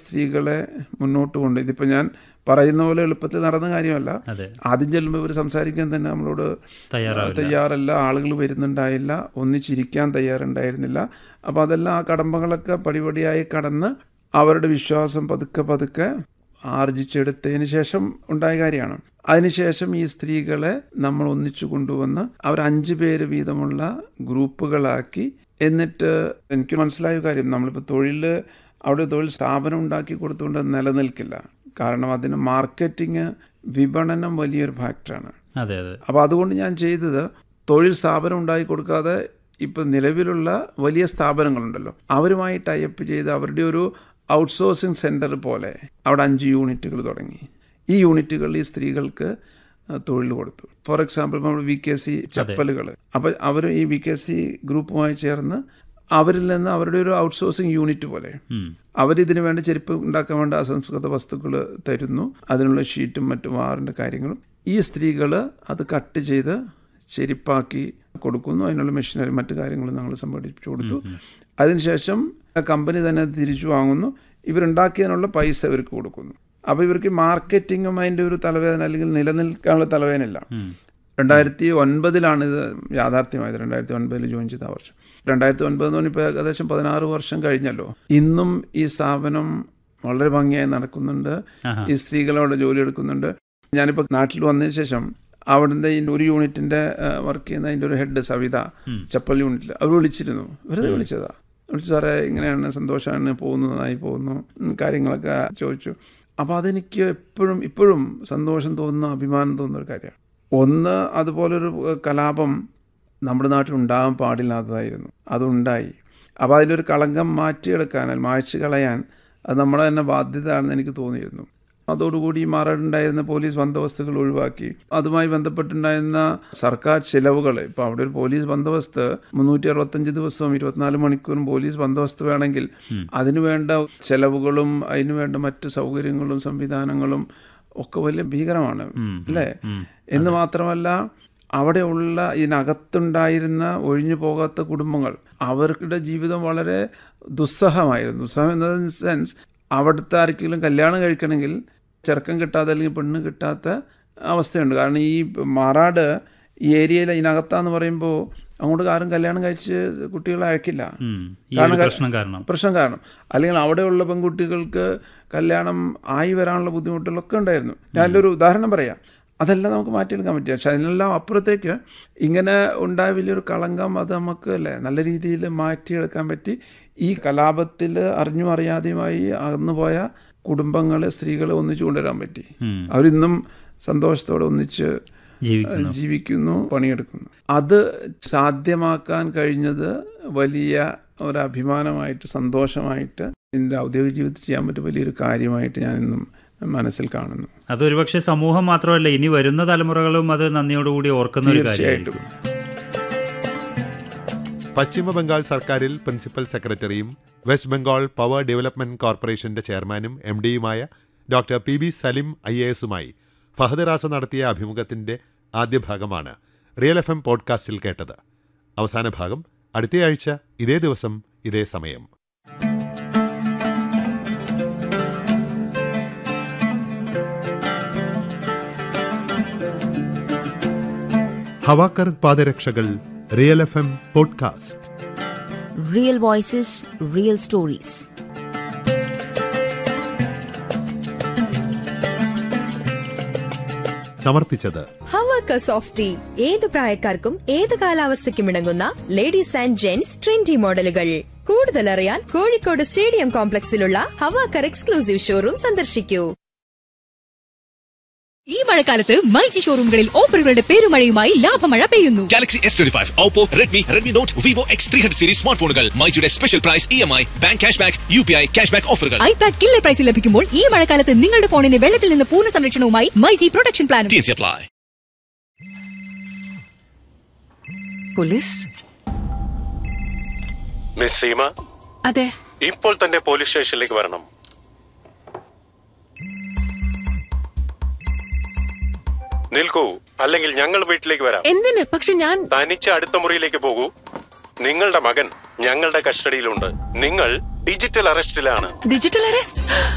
സ്ത്രീകളെ മുന്നോട്ട് കൊണ്ട് ഇതിപ്പോൾ ഞാൻ പറയുന്ന പോലെ എളുപ്പത്തിൽ നടന്ന കാര്യമല്ല അതെ ആദ്യം ചെല്ലുമ്പോൾ ഇവർ സംസാരിക്കാൻ തന്നെ നമ്മളോട് തയ്യാറാവില്ല തയ്യാറല്ല ആളുകൾ വരുന്നുണ്ടായില്ല ഒന്നിച്ചിരിക്കാൻ തയ്യാറുണ്ടായിരുന്നില്ല അപ്പോൾ അതെല്ലാം ആ കടമ്പകളൊക്കെ പടിപടിയായി കടന്ന് അവരുടെ വിശ്വാസം പതുക്കെ പതുക്കെ ആർജിച്ചെടുത്തതിന് ശേഷം ഉണ്ടായ കാര്യമാണ് അതിനുശേഷം ഈ സ്ത്രീകളെ നമ്മൾ ഒന്നിച്ചു കൊണ്ടുവന്ന് അവർ അഞ്ച് പേര് വീതമുള്ള ഗ്രൂപ്പുകളാക്കി എന്നിട്ട് എനിക്ക് മനസ്സിലായ കാര്യം നമ്മളിപ്പോൾ തൊഴിൽ അവിടെ തൊഴിൽ സ്ഥാപനം ഉണ്ടാക്കി കൊടുത്തുകൊണ്ട് അത് നിലനിൽക്കില്ല കാരണം അതിന് മാർക്കറ്റിംഗ് വിപണനം വലിയൊരു ഫാക്ടറാണ് അതെ അതെ അപ്പോൾ അതുകൊണ്ട് ഞാൻ ചെയ്തത് തൊഴിൽ സ്ഥാപനം ഉണ്ടാക്കി കൊടുക്കാതെ ഇപ്പം നിലവിലുള്ള വലിയ സ്ഥാപനങ്ങളുണ്ടല്ലോ അവരുമായി ടൈപ്പ് ചെയ്ത് അവരുടെ ഒരു ഔട്ട്സോഴ്സിങ് സെൻറ്റർ പോലെ അവിടെ അഞ്ച് യൂണിറ്റുകൾ തുടങ്ങി ഈ യൂണിറ്റുകളിൽ ഈ സ്ത്രീകൾക്ക് ആ, തൊഴിൽ കൊടുത്തു ഫോർ എക്സാമ്പിൾ നമ്മൾ വി കെ സി ചപ്പലുകൾ അപ്പോൾ അവർ ഈ വി കെ സി ഗ്രൂപ്പുമായി ചേർന്ന് അവരിൽ നിന്ന് അവരുടെ ഒരു ഔട്ട്സോഴ്സിങ് യൂണിറ്റ് പോലെ ഉം. അവരിതിനു വേണ്ട ചെരുപ്പ് ഉണ്ടാക്കാൻ വേണ്ട അസംസ്കൃത വസ്തുക്കൾ തരുന്നു അതിനുള്ള ഷീറ്റും മറ്റു വാറിൻ്റെ കാര്യങ്ങളും ഈ സ്ത്രീകൾ അത് കട്ട് ചെയ്ത് ചെരുപ്പാക്കി കൊടുക്കുന്നു അതിനുള്ള മെഷീനറി മറ്റു കാര്യങ്ങളും ഞങ്ങൾ സംഘടിപ്പിച്ചു കൊടുത്തു അതിനുശേഷം ആ കമ്പനി തന്നെ അത് തിരിച്ചു വാങ്ങുന്നു ഇവരുണ്ടാക്കിയതിനുള്ള പൈസ ഇവർക്ക് കൊടുക്കുന്നു അപ്പോൾ ഇവർക്ക് മാർക്കറ്റിങ്ങും അതിൻ്റെ ഒരു തലവേദന അല്ലെങ്കിൽ നിലനിൽക്കാനുള്ള തലവേദനയില്ല ഉം. രണ്ടായിരത്തി ഒൻപതിലാണ് ഇത് യാഥാർത്ഥ്യമായത് രണ്ടായിരത്തി ഒൻപതിൽ ജോയിൻ ചെയ്ത ആ വർഷം രണ്ടായിരത്തി ഒൻപത് എന്ന് പറഞ്ഞപ്പോൾ ഏകദേശം പതിനാറ് വർഷം കഴിഞ്ഞല്ലോ ഇന്നും ഈ സ്ഥാപനം വളരെ ഭംഗിയായി നടക്കുന്നുണ്ട് ആഹാ. ഈ സ്ത്രീകളവിടെ ജോലി എടുക്കുന്നുണ്ട് ഞാനിപ്പോൾ നാട്ടിൽ വന്നതിന് ശേഷം അവിടുത്തെ ഇതിൻ്റെ ഒരു യൂണിറ്റിൻ്റെ വർക്ക് ചെയ്യുന്ന അതിൻ്റെ ഒരു ഹെഡ് സവിത ചപ്പൽ യൂണിറ്റിൽ അവർ വിളിച്ചിരുന്നു വെറുതെ വിളിച്ചതാ വിളിച്ചു സാറേ ഇങ്ങനെയാണ് സന്തോഷമാണ് പോകുന്നു നന്നായി പോകുന്നു ഉം, കാര്യങ്ങളൊക്കെ ചോദിച്ചു അപ്പോൾ അതെനിക്ക് എപ്പോഴും ഇപ്പോഴും സന്തോഷം തോന്നുന്ന അഭിമാനം തോന്നുന്ന ഒരു കാര്യമാണ് ഒന്ന് അതുപോലൊരു ഏഹ്, കലാപം നമ്മുടെ നാട്ടിൽ ഉണ്ടാകാൻ പാടില്ലാത്തതായിരുന്നു അതുണ്ടായി അപ്പോൾ അതിലൊരു കളങ്കം മാറ്റിയെടുക്കാൻ അല്ലെങ്കിൽ മായ്ച്ചു കളയാൻ അത് നമ്മുടെ തന്നെ ബാധ്യതയാണെന്ന് എനിക്ക് തോന്നിയിരുന്നു അതോടുകൂടി ഈ മാറാടുണ്ടായിരുന്ന പോലീസ് ബന്ദോബസ്തുകൾ ഒഴിവാക്കി അതുമായി ബന്ധപ്പെട്ടുണ്ടായിരുന്ന സർക്കാർ ചിലവുകൾ ഇപ്പോൾ അവിടെ ഒരു പോലീസ് ബന്ദോബസ്ത് മുന്നൂറ്റി അറുപത്തഞ്ച് ദിവസവും ഇരുപത്തിനാല് മണിക്കൂറും പോലീസ് ബന്ദോബസ്ത് വേണമെങ്കിൽ അതിനു വേണ്ട ചെലവുകളും അതിനു വേണ്ട മറ്റ് സൗകര്യങ്ങളും സംവിധാനങ്ങളും ഒക്കെ വലിയ ഭീകരമാണ് അല്ലേ എന്ന് മാത്രമല്ല അവിടെയുള്ള ഇതിനകത്തുണ്ടായിരുന്ന ഒഴിഞ്ഞു പോകാത്ത കുടുംബങ്ങൾ അവരുടെ ജീവിതം വളരെ ദുസ്സഹമായിരുന്നു ദുസ്സഹം എന്ന സെൻസ് അവിടുത്തെ ആർക്കെങ്കിലും കല്യാണം കഴിക്കണമെങ്കിൽ ചെറുക്കം കിട്ടാത്ത അല്ലെങ്കിൽ പെണ്ണ് കിട്ടാത്ത അവസ്ഥയുണ്ട് കാരണം ഈ മാറാട് ഈ ഏരിയയിൽ ഇതിനകത്താന്ന് പറയുമ്പോൾ അങ്ങോട്ട് ആരും കല്യാണം കഴിച്ച് കുട്ടികളെ അയക്കില്ല ഉം. ഈ ഒരു പ്രശ്നം കാരണം പ്രശ്നം കാരണം അല്ലെങ്കിൽ അവിടെയുള്ള പെൺകുട്ടികൾക്ക് കല്യാണം ആയി വരാനുള്ള ബുദ്ധിമുട്ടുകളൊക്കെ ഉണ്ടായിരുന്നു ഞാനൊരു ഒരു ഉദാഹരണം പറയാം അതെല്ലാം നമുക്ക് മാറ്റിയെടുക്കാൻ പറ്റിയ പക്ഷെ അതിനെല്ലാം അപ്പുറത്തേക്ക് ഇങ്ങനെ ഉണ്ടായ വലിയൊരു കളങ്കം അത് നമുക്ക് അല്ലേ നല്ല രീതിയിൽ മാറ്റിയെടുക്കാൻ പറ്റി ഈ കലാപത്തിൽ അറിഞ്ഞും അറിയാതെയുമായി അകന്നുപോയ കുടുംബങ്ങളെ സ്ത്രീകളെ ഒന്നിച്ചു കൊണ്ടുവരാൻ പറ്റി ഉം. അവരിന്നും സന്തോഷത്തോടെ ഒന്നിച്ച് ജീവിക്കുന്നു ജീവിക്കുന്നു പണിയെടുക്കുന്നു അത് സാധ്യമാക്കാൻ കഴിഞ്ഞത് വലിയ ഒരു അഭിമാനമായിട്ട് സന്തോഷമായിട്ട് എൻ്റെ ഔദ്യോഗിക ജീവിതത്തിൽ ചെയ്യാൻ പറ്റിയ വലിയൊരു കാര്യമായിട്ട് ഞാൻ ഇന്നും മനസ്സിൽ കാണുന്നു അതൊരുപക്ഷെ സമൂഹം മാത്രമല്ല ഇനി വരുന്ന തലമുറകളും അത് നന്ദിയോടുകൂടി ഓർക്കുന്ന ഒരു തീർച്ചയായിട്ടും കാര്യമായിരിക്കും പശ്ചിമ ബംഗാൾ സർക്കാരിൽ പ്രിൻസിപ്പൽ സെക്രട്ടറിയും വെസ്റ്റ് ബംഗാൾ പവർ ഡെവലപ്മെന്റ് കോർപ്പറേഷന്റെ ചെയർമാനും എം ഡിയുമായ doctor P B Salim I A എസുമായി ഫഹദ് റാസ നടത്തിയ അഭിമുഖത്തിന്റെ ആദ്യ ഭാഗമാണ് റിയൽ എഫ് എം പോഡ്കാസ്റ്റിൽ കേട്ടത് അവസാന ഭാഗം അടുത്തയാഴ്ച ഇതേ ദിവസം ഇതേ സമയം ഹവാക്കർ പാദരക്ഷകൾ real F M podcast Real voices, real stories. സമർപ്പിച്ചത് ഹവാക്ക സോഫ്റ്റ് ടീ ഏത് പ്രായക്കാർക്കും ഏത് കാലാവസ്ഥയ്ക്കും ഇണങ്ങുന്ന ലേഡീസ് ആൻഡ് ജെന്റ്സ് ട്രെൻഡി മോഡലുകൾ കൂടുതൽ അറിയാൻ കോഴിക്കോട് സ്റ്റേഡിയം കോംപ്ലക്സിലുള്ള ഹവാക്കർ എക്സ്ക്ലൂസീവ് ഷോറൂം സന്ദർശിക്കൂ ഈ മഴക്കാലത്ത് മൈജി ഷോറൂമുകളിൽ ഓഫറുകളുടെ പെരുമഴയുമായി ലാഭമഴ പെയ്യുന്നു Galaxy S25, Oppo, Redmi, Redmi Note, Vivo X300 series smart ഫോണുകൾ മൈജിയുടെ special price E M I bank cash back U P I cash back ഓഫറുകൾ ഐപാഡ് കില്ലർ പ്രൈസിൽ ലഭിക്കുമ്പോൾ ഈ മഴക്കാലത്ത് നിങ്ങളുടെ ഫോണിന് വെള്ളത്തിൽ നിന്ന് പൂർണ്ണ സംരക്ഷണവുമായി myG protection plan T apply പോലീസ് മിസ് സീമ അതെ ഇപ്പോൾ തന്നെ പോലീസ് സ്റ്റേഷനിലേക്ക് വരണം നിൽക്കൂ അല്ലെങ്കിൽ ഞങ്ങൾ വീട്ടിലേക്ക് വരാം എന്തിന് പക്ഷെ ഞാൻ തനിച്ച് അടുത്ത മുറിയിലേക്ക് പോകൂ നിങ്ങളുടെ മകൻ ഞങ്ങളുടെ കസ്റ്റഡിയിലുണ്ട് നിങ്ങൾ ഡിജിറ്റൽ അറസ്റ്റിലാണ് ഡിജിറ്റൽ അറസ്റ്റ്